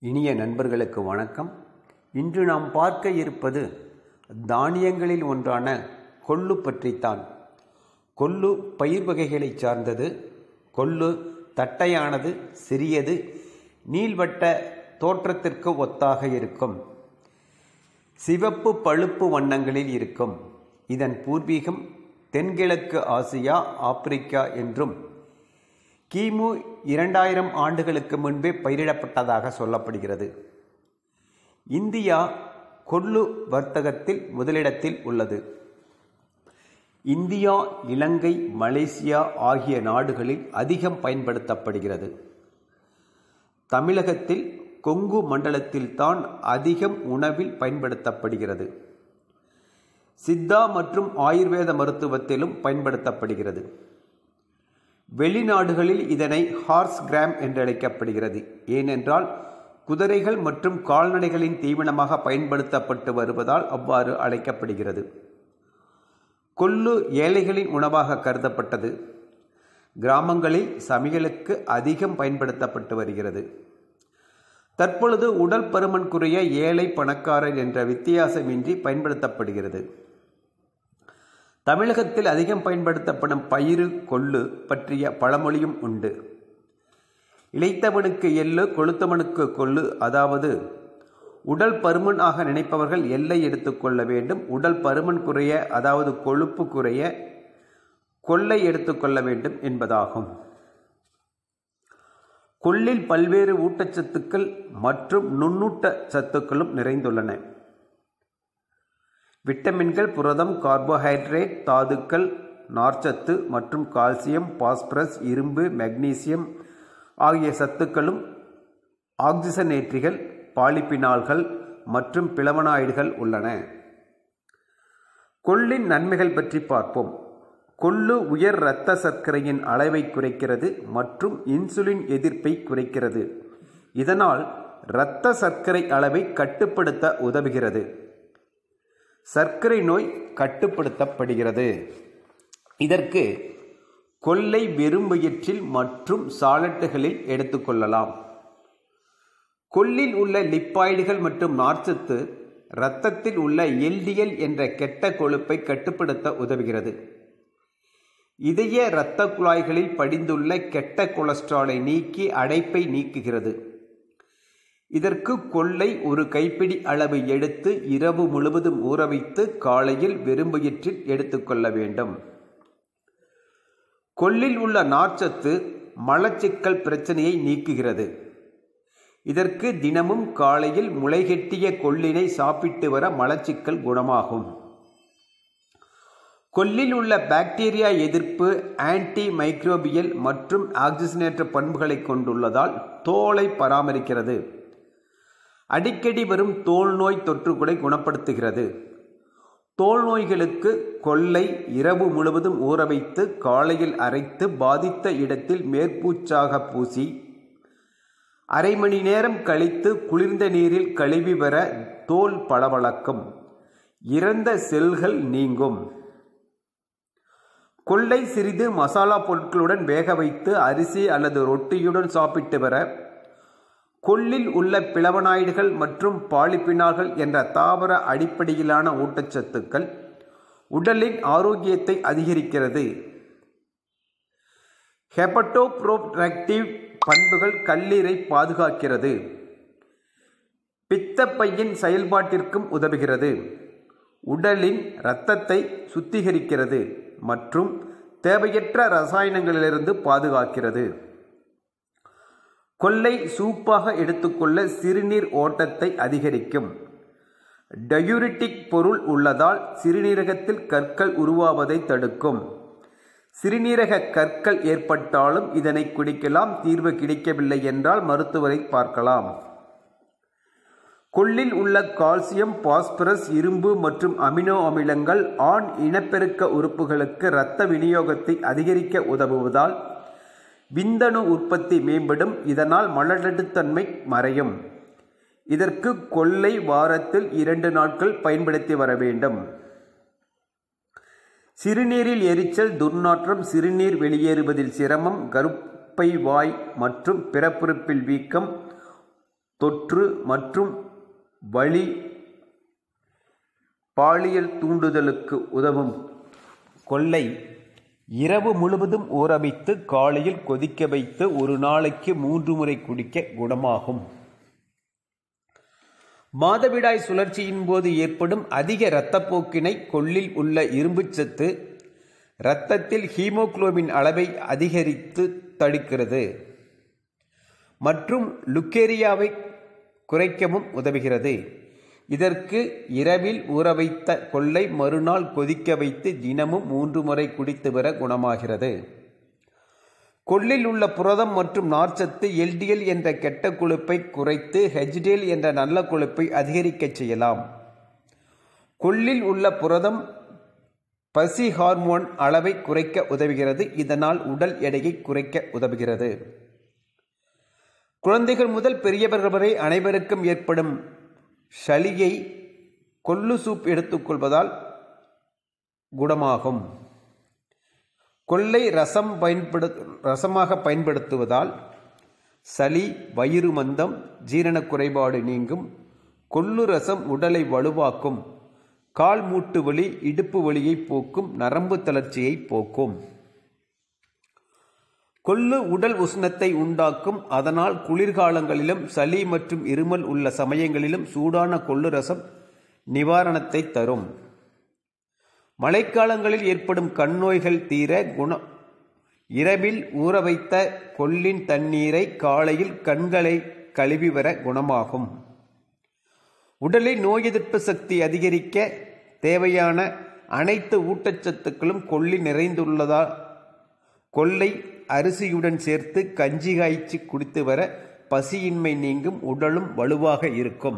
இனிய நண்பர்களுக்கு வணக்கம் இன்று நாம் பார்க்க இருப்பது தானியங்களில் ஒன்றான கொள்ளு பற்றித்தான் கொள்ளு பயிர் வகைகளைச் சார்ந்தது கொள்ளு தட்டையானது சிறியது நீள்வட்ட தோற்றத்திற்கு ஒத்தாக இருக்கும் சிவப்பு பழுப்பு வண்ணங்களில் இருக்கும் இதன் பூர்வீகம் தென்கிழக்கு ஆசியா ஆப்பிரிக்கா என்றும் கிமு இரண்டாயிரம் ஆண்டுகளுக்கு முன்பே பயிரிடப்பட்டதாக சொல்லப்படுகிறது இந்தியா கொள்ளு வர்த்தகத்தில் முதலிடத்தில் உள்ளது இந்தியா இலங்கை மலேசியா ஆகிய நாடுகளில் அதிகம் பயன்படுத்தப்படுகிறது தமிழகத்தில் கொங்கு மண்டலத்தில்தான் அதிகம் உணவில் பயன்படுத்தப்படுகிறது சித்தா மற்றும் ஆயுர்வேத மருத்துவத்திலும் பயன்படுத்தப்படுகிறது வெளிநாடுகளில் இதனை ஹார்ஸ் கிராம் என்று அழைக்கப்படுகிறது ஏனென்றால் குதிரைகள் மற்றும் கால்நடைகளின் தீவனமாக பயன்படுத்தப்பட்டு வருவதால் அவ்வாறு அழைக்கப்படுகிறது கொள்ளு ஏழைகளின் உணவாக கருதப்பட்டது கிராமங்களில் சமையலுக்கு அதிகம் பயன்படுத்தப்பட்டு வருகிறது தற்பொழுது உடல் பருமன் குறைய ஏழை பணக்காரர் என்ற வித்தியாசமின்றி பயன்படுத்தப்படுகிறது தமிழகத்தில் அதிகம் பயன்படுத்தப்படும் பயிறு கொள்ளு பற்றிய பழமொழியும் உண்டு இளைத்தவனுக்கு எள்ளு கொளுத்தவனுக்கு கொள்ளு அதாவது உடல் பருமன் ஆக நினைப்பவர்கள் எல்லை எடுத்துக்கொள்ள வேண்டும் உடல் பருமன் குறைய அதாவது கொழுப்பு குறைய கொள்ளை எடுத்துக்கொள்ள வேண்டும் என்பதாகும் கொள்ளில் பல்வேறு ஊட்டச்சத்துக்கள் மற்றும் நுண்ணூட்ட சத்துக்களும் நிறைந்துள்ளன விட்டமின்கள் புரதம் கார்போஹைட்ரேட் தாதுக்கள் நார்ச்சத்து மற்றும் கால்சியம் பாஸ்பரஸ் இரும்பு மெக்னீசியம் ஆகிய சத்துக்களும் ஆக்சிஜனேற்றிகள் பாலிபினால்கள் மற்றும் பிளவனாய்டுகள் உள்ளன கொள்ளின் நன்மைகள் பற்றி பார்ப்போம் கொள்ளு உயர் இரத்த சர்க்கரையின் அளவை குறைக்கிறது மற்றும் இன்சுலின் எதிர்ப்பை குறைக்கிறது இதனால் இரத்த சர்க்கரை அளவை கட்டுப்படுத்த உதவுகிறது சர்க்கரை நோய் கட்டுப்படுத்தப்படுகிறது இதற்கு கொள்ளை வெறும் வயிற்றில் மற்றும் சாலட்டுகளில் எடுத்துக்கொள்ளலாம் கொள்ளில் உள்ள லிப்பாய்டுகள் மற்றும் நார்ச்சத்து இரத்தத்தில் உள்ள எல்டிஎல் என்ற கெட்ட கொழுப்பை கட்டுப்படுத்த உதவுகிறது இதய இரத்த குழாய்களில் படிந்துள்ள கெட்ட கொலஸ்ட்ராலை நீக்கி அடைப்பை நீக்குகிறது இதற்கு கொள்ளை ஒரு கைப்பிடி அளவு எடுத்து இரவு முழுவதும் ஊற வைத்து காலையில் வெறும் வயிற்றில் எடுத்துக்கொள்ள வேண்டும் கொள்ளில் உள்ள நார்ச்சத்து மலச்சிக்கல் பிரச்சனையை நீக்குகிறது இதற்கு தினமும் காலையில் முளைகெட்டிய கொள்ளினை சாப்பிட்டு வர மலச்சிக்கல் குணமாகும் கொல்லில் உள்ள பாக்டீரியா எதிர்ப்பு ஆன்டி மைக்ரோபியல் மற்றும் ஆக்சிஜனேற்ற பண்புகளை கொண்டுள்ளதால் தோலை பராமரிக்கிறது அடிக்கடி வரும் தோல் நோய் தொற்றுக்குடை குணப்படுத்துகிறது தோல் நோய்களுக்கு கொள்ளை இரவு முழுவதும் ஊற வைத்து காலையில் அரைத்து பாதித்த இடத்தில் மேற்பூச்சாக பூசி அரை மணி நேரம் கழித்து குளிர்ந்த நீரில் கழுவி வர தோல் பளபளக்கும் இறந்த செல்கள் நீங்கும் கொள்ளை சிறிது மசாலா பொருட்களுடன் வேக வைத்து அரிசி அல்லது ரொட்டியுடன் சாப்பிட்டு வர கொள்ளில் உள்ள பிளவனாய்டுகள் மற்றும் பாலிபினால்கள் என்ற தாவர அடிப்படையிலான ஊட்டச்சத்துக்கள் உடலின் ஆரோக்கியத்தை அதிகரிக்கிறது ஹெபட்டோப்ரோட்ராக்டிவ் பண்புகள் கல்லீரை பாதுகாக்கிறது பித்தப்பையின் செயல்பாட்டிற்கும் உதவுகிறது உடலின் இரத்தத்தை சுத்திகரிக்கிறது மற்றும் தேவையற்ற ரசாயனங்களிலிருந்து பாதுகாக்கிறது கொள்ளை சூப்பாக எடுத்துக்கொள்ள சிறுநீர் ஓட்டத்தை அதிகரிக்கும் டயூரிட்டிக் பொருள் உள்ளதால் சிறுநீரகத்தில் கற்கள் உருவாவதை தடுக்கும் சிறுநீரக கற்கள் ஏற்பட்டாலும் இதனை குடிக்கலாம் தீர்வு கிடைக்கவில்லை என்றால் மருத்துவரை பார்க்கலாம் கொள்ளில் உள்ள கால்சியம் பாஸ்பரஸ் இரும்பு மற்றும் அமினோ அமிலங்கள் ஆண் இனப்பெருக்க உறுப்புகளுக்கு இரத்த விநியோகத்தை அதிகரிக்க உதவுவதால் விந்தணு உற்பத்தி மேம்படும் இதனால் மலநடுத்தன்மை மறையும் இதற்கு கொள்ளை வாரத்தில் இரண்டு நாட்கள் பயன்படுத்தி வர வேண்டும் சிறுநீரில் எரிச்சல் துர்நாற்றம் சிறுநீர் வெளியேறுவதில் சிரமம் கருப்பை வாய் மற்றும் பிறப்புறுப்பில் வீக்கம் தொற்று மற்றும் வலி பாலியல் தூண்டுதலுக்கு உதவும் கொள்ளை இரவு முழுவதும் ஊற வைத்து காலையில் கொதிக்க வைத்து ஒரு நாளைக்கு மூன்று முறை குடிக்க குணமாகும் மாதவிடாய் சுழற்சியின் போது ஏற்படும் அதிக இரத்தப்போக்கினை கொள்ளில் உள்ள இரும்புச்சத்து இரத்தத்தில் ஹீமோகுளோபின் அளவை அதிகரித்து தடுக்கிறது மற்றும் லுக்கேரியாவை குறைக்கவும் உதவுகிறது இதற்கு இரவில் ஊற வைத்த கொள்ளை மறுநாள் கொதிக்க வைத்து தினமும் மூன்று முறை குடித்து வர குணமாகிறது கொள்ளில் உள்ள புரதம் மற்றும் நார்ச்சத்து எல்டிஎல் என்ற கெட்ட கொழுப்பை குறைத்து ஹெச்டிஎல் என்ற நல்ல கொழுப்பை அதிகரிக்கச் செய்யலாம் கொள்ளில் உள்ள புரதம் பசி ஹார்மோன் அளவை குறைக்க உதவுகிறது இதனால் உடல் எடையை குறைக்க உதவுகிறது குழந்தைகள் முதல் பெரியவர்கள் வரை அனைவருக்கும் ஏற்படும் சளியை கொள்ளு சூப் எடுத்துக்கொள்வதால் குணமாகும் கொள்ளை ரசம் பயன்படு ரசமாக பயன்படுத்துவதால் சளி வயிறு மந்தம் ஜீரண குறைபாடு நீங்கும் கொள்ளு ரசம் உடலை வலுவாக்கும் கால் மூட்டு வலி இடுப்பு வலியை போக்கும் நரம்பு தளர்ச்சியை போக்கும் கொள்ளு உடல் உஷ்ணத்தை உண்டாக்கும் அதனால் குளிர்காலங்களிலும் சளி மற்றும் இருமல் உள்ள சமயங்களிலும் சூடான கொள்ளு ரசம் நிவாரணத்தை தரும் மழைக்காலங்களில் ஏற்படும் கண் நோய்கள் தீர குண இரவில் ஊற வைத்த கொள்ளின் தண்ணீரை காலையில் கண்களை கழுவி வர குணமாகும் உடலில் நோய் எதிர்ப்பு சக்தி அதிகரிக்க தேவையான அனைத்து ஊட்டச்சத்துக்களும் கொள்ளி நிறைந்துள்ளதால் கொள்ளை அரிசியுடன் சேர்த்து கஞ்சி காய்ச்சி குடித்து வர பசியின்மை நீங்கும் உடலும் வலுவாக இருக்கும்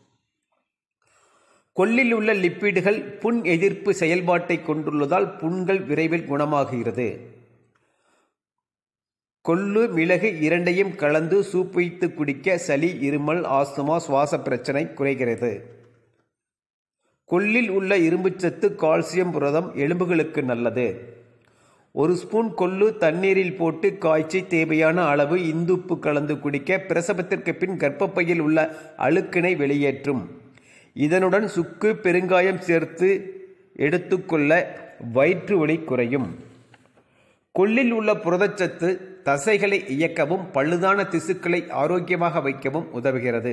கொள்ளில் உள்ள லிப்பிடுகள் புண் எதிர்ப்பு செயல்பாட்டை கொண்டுள்ளதால் புண்கள் விரைவில் குணமாகிறது கொள்ளு மிளகு இரண்டையும் கலந்து சூப் வைத்து குடிக்க சளி இருமல் ஆஸ்துமா சுவாச பிரச்சனை குறைகிறது கொள்ளில் உள்ள இரும்புச்சத்து கால்சியம் புரதம் எலும்புகளுக்கு நல்லது ஒரு ஸ்பூன் கொள்ளு தண்ணீரில் போட்டு காய்ச்சி தேவையான அளவு இந்துப்பு கலந்து குடிக்க பிரசவத்திற்கு பின் கர்ப்பப்பையில் உள்ள அழுக்கினை வெளியேற்றும் இதனுடன் சுக்கு பெருங்காயம் சேர்த்து எடுத்துக்கொள்ள வயிற்று வலி குறையும் கொள்ளில் உள்ள புரதச்சத்து தசைகளை இயக்கவும் பழுதான திசுக்களை ஆரோக்கியமாக வைக்கவும் உதவுகிறது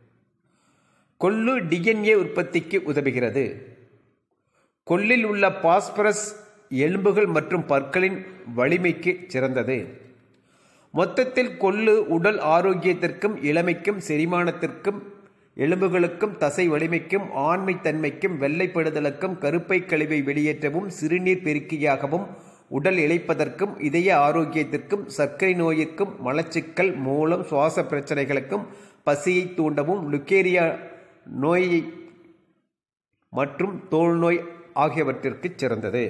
கொள்ளு டிஎன்ஏ உற்பத்திக்கு உதவுகிறது கொள்ளில் உள்ள பாஸ்பரஸ் எலும்புகள் மற்றும் பற்களின் வலிமைக்கு சிறந்தது மொத்தத்தில் கொள்ளு உடல் ஆரோக்கியத்திற்கும் இளமைக்கும் செரிமானத்திற்கும் எலும்புகளுக்கும் தசை வலிமைக்கும் ஆண்மை தன்மைக்கும் வெள்ளைப்படுதலுக்கும் கருப்பை கழிவை வெளியேற்றவும் சிறுநீர் பெருக்கியாகவும் உடல் இழைப்பதற்கும் இதய ஆரோக்கியத்திற்கும் சர்க்கரை நோயிற்கும் மலச்சிக்கல் மூலம் சுவாச பிரச்சனைகளுக்கும் பசியை தூண்டவும் லுக்கேரியா நோயை மற்றும் தோல் நோய் ஆகியவற்றிற்கு சிறந்தது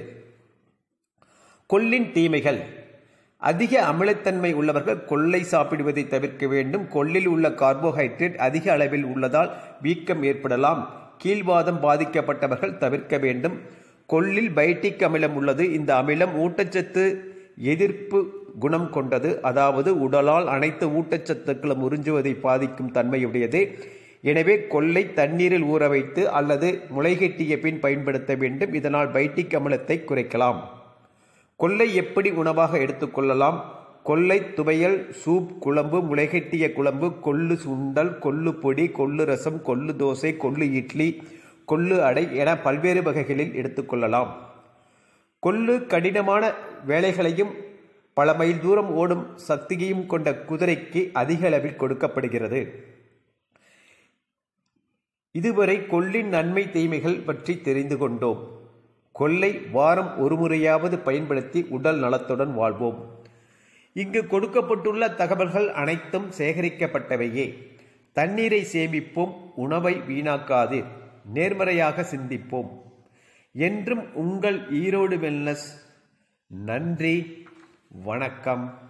கொள்ளின் தீமைகள் அதிக அமிலத்தன்மை உள்ளவர்கள் கொள்ளை சாப்பிடுவதை தவிர்க்க வேண்டும் கொள்ளில் உள்ள கார்போஹைட்ரேட் அதிக அளவில் உள்ளதால் வீக்கம் ஏற்படலாம் கீழ்வாதம் பாதிக்கப்பட்டவர்கள் தவிர்க்க வேண்டும் கொள்ளில் பைட்டிக் அமிலம் உள்ளது இந்த அமிலம் ஊட்டச்சத்து எதிர்ப்பு குணம் கொண்டது அதாவது உடலால் அனைத்து ஊட்டச்சத்துக்களும் உறிஞ்சுவதை பாதிக்கும் தன்மையுடையது எனவே கொள்ளை தண்ணீரில் ஊற வைத்து அல்லது முளைகட்டிய பின் பயன்படுத்த வேண்டும் இதனால் பைட்டிக் அமிலத்தை குறைக்கலாம் கொள்ளை எப்படி உணவாக எடுத்துக்கொள்ளலாம் கொள்ளை துவையல் சூப் குழம்பு முளைகட்டிய குழம்பு கொள்ளு சுண்டல் கொள்ளு பொடி கொள்ளு ரசம் கொள்ளு தோசை கொள்ளு இட்லி கொள்ளு அடை என பல்வேறு வகைகளில் எடுத்துக்கொள்ளலாம் கொள்ளு கடினமான வேலைகளையும் பல மைல் தூரம் ஓடும் சக்தியையும் கொண்ட குதிரைக்கு அதிக அளவில் கொடுக்கப்படுகிறது இதுவரை கொள்ளின் நன்மை தீமைகள் பற்றி தெரிந்து கொண்டோம் கொள்ளை வாரம் ஒரு முறையாவது பயன்படுத்தி உடல் நலத்துடன் வாழ்வோம் இங்கு கொடுக்கப்பட்டுள்ள தகவல்கள் அனைத்தும் சேகரிக்கப்பட்டவையே தண்ணீரை சேமிப்போம் உணவை வீணாக்காதீர் நேர்மறையாக சிந்திப்போம் என்றும் உங்கள் ஈரோடு வெல்னஸ் நன்றி வணக்கம்